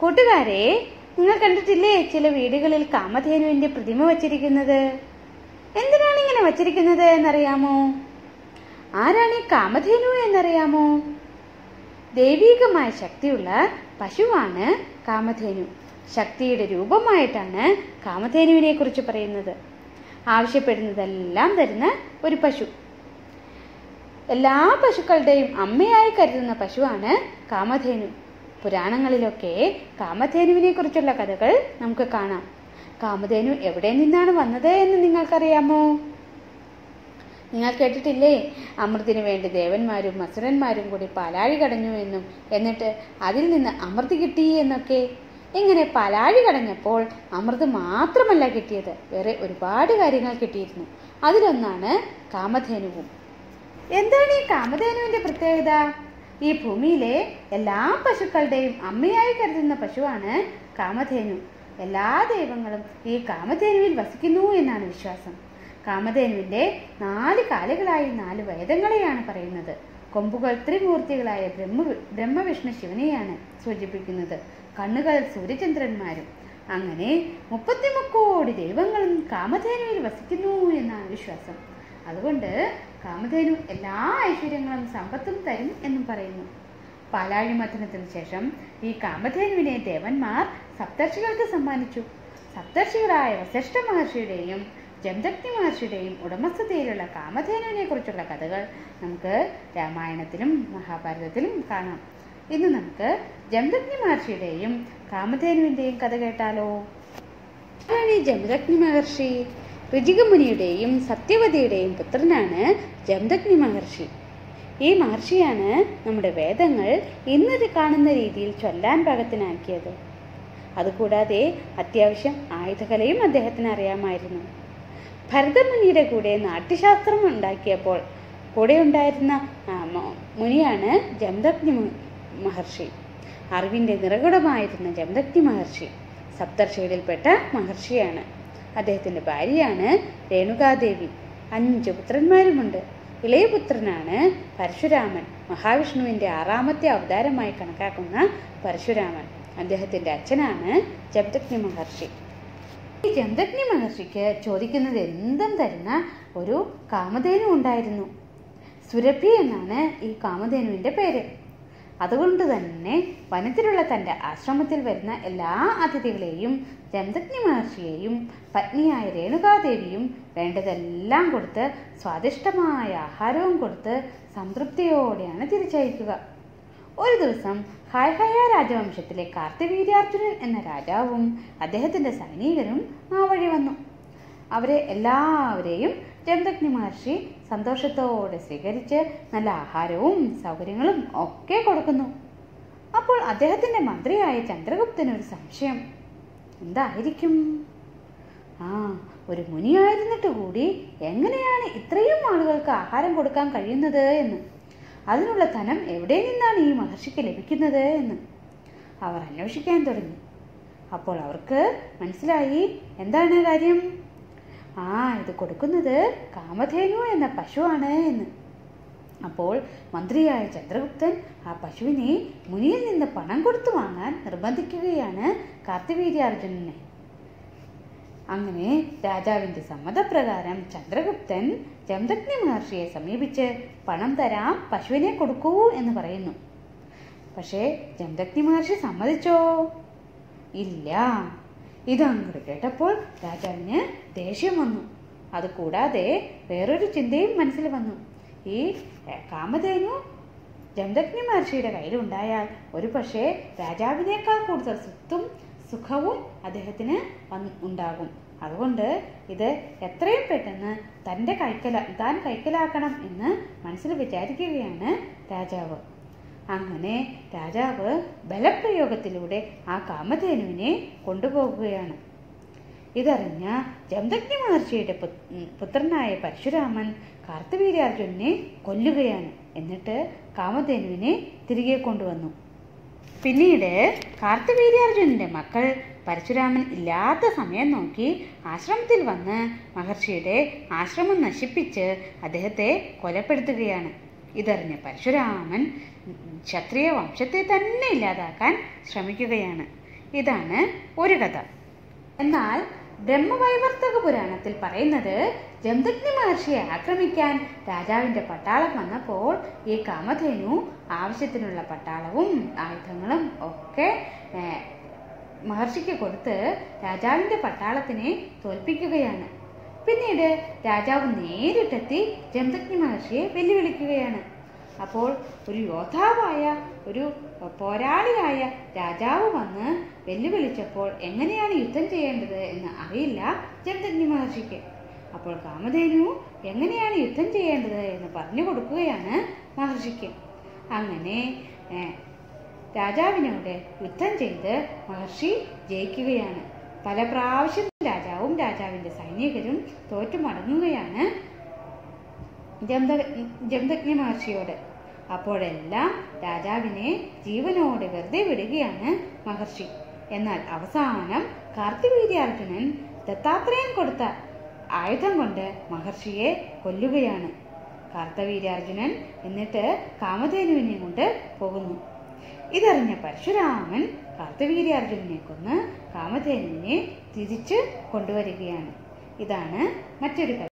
കൂട്ടുകാരെ നിങ്ങൾ കണ്ടിട്ടില്ലേ ചില വീടുകളിൽ കാമധേനുവിന്റെ പ്രതിമ വച്ചിരിക്കുന്നത് എന്തിനാണ് ഇങ്ങനെ വച്ചിരിക്കുന്നത് എന്നറിയാമോ ആരാണ് ഈ കാമധേനു എന്നറിയാമോ ദൈവീകമായ ശക്തിയുള്ള പശുവാണ് കാമധേനു ശക്തിയുടെ രൂപമായിട്ടാണ് കാമധേനുവിനെ കുറിച്ച് പറയുന്നത് ആവശ്യപ്പെടുന്നതെല്ലാം തരുന്ന ഒരു പശു എല്ലാ പശുക്കളുടെയും അമ്മയായി കരുതുന്ന പശുവാണ് കാമധേനു പുരാണങ്ങളിലൊക്കെ കാമധേനുവിനെ കുറിച്ചുള്ള കഥകൾ നമുക്ക് കാണാം കാമധേനു എവിടെ നിന്നാണ് വന്നത് എന്ന് നിങ്ങൾക്കറിയാമോ നിങ്ങൾ കേട്ടിട്ടില്ലേ അമൃതിനു വേണ്ടി ദേവന്മാരും അസുരന്മാരും കൂടി പാലാഴി കടഞ്ഞു എന്നും എന്നിട്ട് അതിൽ നിന്ന് അമൃത് കിട്ടി എന്നൊക്കെ ഇങ്ങനെ പാലാഴി കടഞ്ഞപ്പോൾ അമൃത് മാത്രമല്ല കിട്ടിയത് വേറെ ഒരുപാട് കാര്യങ്ങൾ കിട്ടിയിരുന്നു അതിലൊന്നാണ് കാമധേനുവും എന്താണ് ഈ കാമധേനുവിന്റെ പ്രത്യേകത ഈ ഭൂമിയിലെ എല്ലാ പശുക്കളുടെയും അമ്മയായി കരുതുന്ന പശുവാണ് കാമധേനു എല്ലാ ദൈവങ്ങളും ഈ കാമധേനുവിൽ വസിക്കുന്നു എന്നാണ് വിശ്വാസം കാമധേനുവിന്റെ നാല് കാലുകളായി നാല് വേദങ്ങളെയാണ് പറയുന്നത് കൊമ്പുകൾ ത്രിമൂർത്തികളായ ബ്രഹ്മ ബ്രഹ്മവിഷ്ണു ശിവനെയാണ് സൂചിപ്പിക്കുന്നത് കണ്ണുകൾ സൂര്യചന്ദ്രന്മാരും അങ്ങനെ മുപ്പത്തിമുക്കോടി ദൈവങ്ങളും കാമധേനുവിൽ വസിക്കുന്നു എന്നാണ് വിശ്വാസം അതുകൊണ്ട് കാമധേനു എല്ലാ ഐശ്വര്യങ്ങളും സമ്പത്തും തരും എന്നും പറയുന്നു പാലാഴി മഥനത്തിന് ശേഷം ഈ കാമധേനുവിനെ ദേവന്മാർ സപ്തർഷികൾക്ക് സമ്മാനിച്ചു സപ്തർഷികളായ വസിഷ്ഠ മഹർഷിയുടെയും ജംദഗ്നി മഹർഷിയുടെയും ഉടമസ്ഥതയിലുള്ള കാമധേനുവിനെ കുറിച്ചുള്ള കഥകൾ നമുക്ക് രാമായണത്തിലും മഹാഭാരതത്തിലും കാണാം ഇന്ന് നമുക്ക് ജംദഗ്നി മഹർഷിയുടെയും കാമധേനുവിന്റെയും കഥ കേട്ടാലോ ആരാണ് ഈ ജമദഗ്നി മഹർഷി ഋജികമുനിയുടെയും സത്യവതിയുടെയും പുത്രനാണ് ജമദഗ്നി മഹർഷി ഈ മഹർഷിയാണ് നമ്മുടെ വേദങ്ങൾ ഇന്ന് കാണുന്ന രീതിയിൽ ചൊല്ലാൻ പാകത്തിനാക്കിയത് അതുകൂടാതെ അത്യാവശ്യം ആയുധകലയും അദ്ദേഹത്തിന് അറിയാമായിരുന്നു ഭരതമുനിയുടെ കൂടെ നാട്യശാസ്ത്രം ഉണ്ടാക്കിയപ്പോൾ കൂടെ ഉണ്ടായിരുന്ന ആ, മ- മുനിയാണ് ജമദഗ്നി മു- മഹർഷി അറിവിന്റെ നിറകുടമായിരുന്ന ജമദഗ്നി മഹർഷി സപ്തർഷികളിൽപ്പെട്ട മഹർഷിയാണ് അദ്ദേഹത്തിന്റെ ഭാര്യയാണ് രേണുകാദേവി അഞ്ച് പുത്രന്മാരുമുണ്ട് ഇളയ പുത്രനാണ് പരശുരാമൻ മഹാവിഷ്ണുവിന്റെ ആറാമത്തെ അവതാരമായി കണക്കാക്കുന്ന പരശുരാമൻ അദ്ദേഹത്തിന്റെ അച്ഛനാണ് ജമദഗ്നി മഹർഷി ഈ ജമദഗ്നി മഹർഷിക്ക് ചോദിക്കുന്നത് എന്തും തരുന്ന ഒരു കാമധേനു ഉണ്ടായിരുന്നു സുരഭി എന്നാണ് ഈ കാമധേനുവിന്റെ പേര് അതുകൊണ്ട് തന്നെ വനത്തിലുള്ള തന്റെ ആശ്രമത്തിൽ വരുന്ന എല്ലാ അതിഥികളെയും ജമദഗ്നി മഹർഷിയെയും പത്നിയായ രേണുകാദേവിയും വേണ്ടതെല്ലാം കൊടുത്ത് സ്വാദിഷ്ടമായ ആഹാരവും കൊടുത്ത് സംതൃപ്തിയോടെയാണ് തിരിച്ചയക്കുക ഒരു ദിവസം ഹൈഹയ രാജവംശത്തിലെ കാർത്തിവീര്യാർജുനൻ എന്ന രാജാവും അദ്ദേഹത്തിന്റെ സൈനികരും ആ വഴി വന്നു അവരെ എല്ലാവരെയും ജമദഗ്നി മഹർഷി സന്തോഷത്തോടെ സ്വീകരിച്ച് നല്ല ആഹാരവും സൗകര്യങ്ങളും ഒക്കെ കൊടുക്കുന്നു അപ്പോൾ അദ്ദേഹത്തിന്റെ മന്ത്രിയായ ചന്ദ്രഗുപ്തന് ഒരു സംശയം എന്തായിരിക്കും ആ ഒരു മുനിയായിരുന്നിട്ട് കൂടി എങ്ങനെയാണ് ഇത്രയും ആളുകൾക്ക് ആഹാരം കൊടുക്കാൻ കഴിയുന്നത് എന്ന് അതിനുള്ള ധനം എവിടെ നിന്നാണ് ഈ മഹർഷിക്ക് ലഭിക്കുന്നത് എന്ന് അവർ അന്വേഷിക്കാൻ തുടങ്ങി അപ്പോൾ അവർക്ക് മനസ്സിലായി എന്താണ് കാര്യം ആ ഇത് കൊടുക്കുന്നത് കാമധേനു എന്ന പശുവാണ് എന്ന് അപ്പോൾ മന്ത്രിയായ ചന്ദ്രഗുപ്തൻ ആ പശുവിനെ മുനിയിൽ നിന്ന് പണം കൊടുത്തു വാങ്ങാൻ നിർബന്ധിക്കുകയാണ് കാർത്തിവീര്യാർജുനനെ അങ്ങനെ രാജാവിന്റെ സമ്മതപ്രകാരം ചന്ദ്രഗുപ്തൻ ജമദഗ്നി മഹർഷിയെ സമീപിച്ച് പണം തരാം പശുവിനെ കൊടുക്കൂ എന്ന് പറയുന്നു പക്ഷേ ജമദഗ്നി മഹർഷി സമ്മതിച്ചോ ഇല്ല ഇതങ്ങോട്ട് കേട്ടപ്പോൾ രാജാവിന് ദേഷ്യം വന്നു അത് കൂടാതെ വേറൊരു ചിന്തയും മനസ്സിൽ വന്നു ഈ ഏ, കാമധേനു ജമദഗ്നി മഹർഷിയുടെ കയ്യിലുണ്ടായാൽ ഒരു പക്ഷേ രാജാവിനേക്കാൾ കൂടുതൽ സ്വത്തും സുഖവും അദ്ദേഹത്തിന് വന്ന് ഉണ്ടാകും അതുകൊണ്ട് ഇത് എത്രയും പെട്ടെന്ന് തൻ്റെ കൈക്കല താൻ കൈക്കലാക്കണം എന്ന് മനസ്സിൽ വിചാരിക്കുകയാണ് രാജാവ് അങ്ങനെ രാജാവ് ബലപ്രയോഗത്തിലൂടെ ആ കാമധേനുവിനെ കൊണ്ടുപോകുകയാണ് ഇതറിഞ്ഞ ജമദഗ്നി മഹർഷിയുടെ പുത്- ഉം, പുത്രനായ പരശുരാമൻ കാർത്തവീര്യാർജുനെ കൊല്ലുകയാണ് എന്നിട്ട് കാമധേനുവിനെ തിരികെ കൊണ്ടുവന്നു പിന്നീട് കാർത്തവീര്യാർജുനന്റെ മക്കൾ പരശുരാമൻ ഇല്ലാത്ത സമയം നോക്കി ആശ്രമത്തിൽ വന്ന് മഹർഷിയുടെ ആശ്രമം നശിപ്പിച്ച് അദ്ദേഹത്തെ കൊലപ്പെടുത്തുകയാണ് ഇതറിഞ്ഞ പരശുരാമൻ ക്ഷത്രിയ വംശത്തെ തന്നെ ഇല്ലാതാക്കാൻ ശ്രമിക്കുകയാണ് ഇതാണ് ഒരു കഥ എന്നാൽ ബ്രഹ്മവൈവർത്തക പുരാണത്തിൽ പറയുന്നത് ജമദഗ്നി മഹർഷിയെ ആക്രമിക്കാൻ രാജാവിന്റെ പട്ടാളം വന്നപ്പോൾ ഈ കാമധേനു ആവശ്യത്തിനുള്ള പട്ടാളവും ആയുധങ്ങളും ഒക്കെ ഏ, മഹർഷിക്ക് കൊടുത്ത് രാജാവിന്റെ പട്ടാളത്തിനെ തോൽപ്പിക്കുകയാണ് പിന്നീട് രാജാവ് നേരിട്ടെത്തി ജമദഗ്നി മഹർഷിയെ വെല്ലുവിളിക്കുകയാണ് അപ്പോൾ ഒരു യോദ്ധാവായ ഒരു പോരാളിയായ രാജാവ് വന്ന് വെല്ലുവിളിച്ചപ്പോൾ എങ്ങനെയാണ് യുദ്ധം ചെയ്യേണ്ടത് എന്ന് അറിയില്ല ജമദഗ്നി മഹർഷിക്ക് അപ്പോൾ കാമധേനു എങ്ങനെയാണ് യുദ്ധം ചെയ്യേണ്ടത് എന്ന് പറഞ്ഞു കൊടുക്കുകയാണ് മഹർഷിക്ക് അങ്ങനെ ഏ, രാജാവിനോട് യുദ്ധം ചെയ്ത് മഹർഷി ജയിക്കുകയാണ് പല പ്രാവശ്യം രാജാവും രാജാവിന്റെ സൈനികരും തോറ്റു മടങ്ങുകയാണ് ജമദ- ജമദഗ്നി മഹർഷിയോട് അപ്പോഴെല്ലാം രാജാവിനെ ജീവനോടെ വെറുതെ വിടുകയാണ് മഹർഷി എന്നാൽ അവസാനം കാർത്തിവീര്യാർജുനൻ ദത്താത്രേയൻ കൊടുത്ത ആയുധം കൊണ്ട് മഹർഷിയെ കൊല്ലുകയാണ് കാർത്തവീര്യാർജുനൻ എന്നിട്ട് കാമധേനുവിനെ കൊണ്ട് പോകുന്നു ഇതറിഞ്ഞ പരശുരാമൻ കാർത്തവീര്യാർജുനനെ കൊന്ന് കാമധേനുവിനെ തിരിച്ച് കൊണ്ടുവരികയാണ് ഇതാണ് മറ്റൊരു കഥ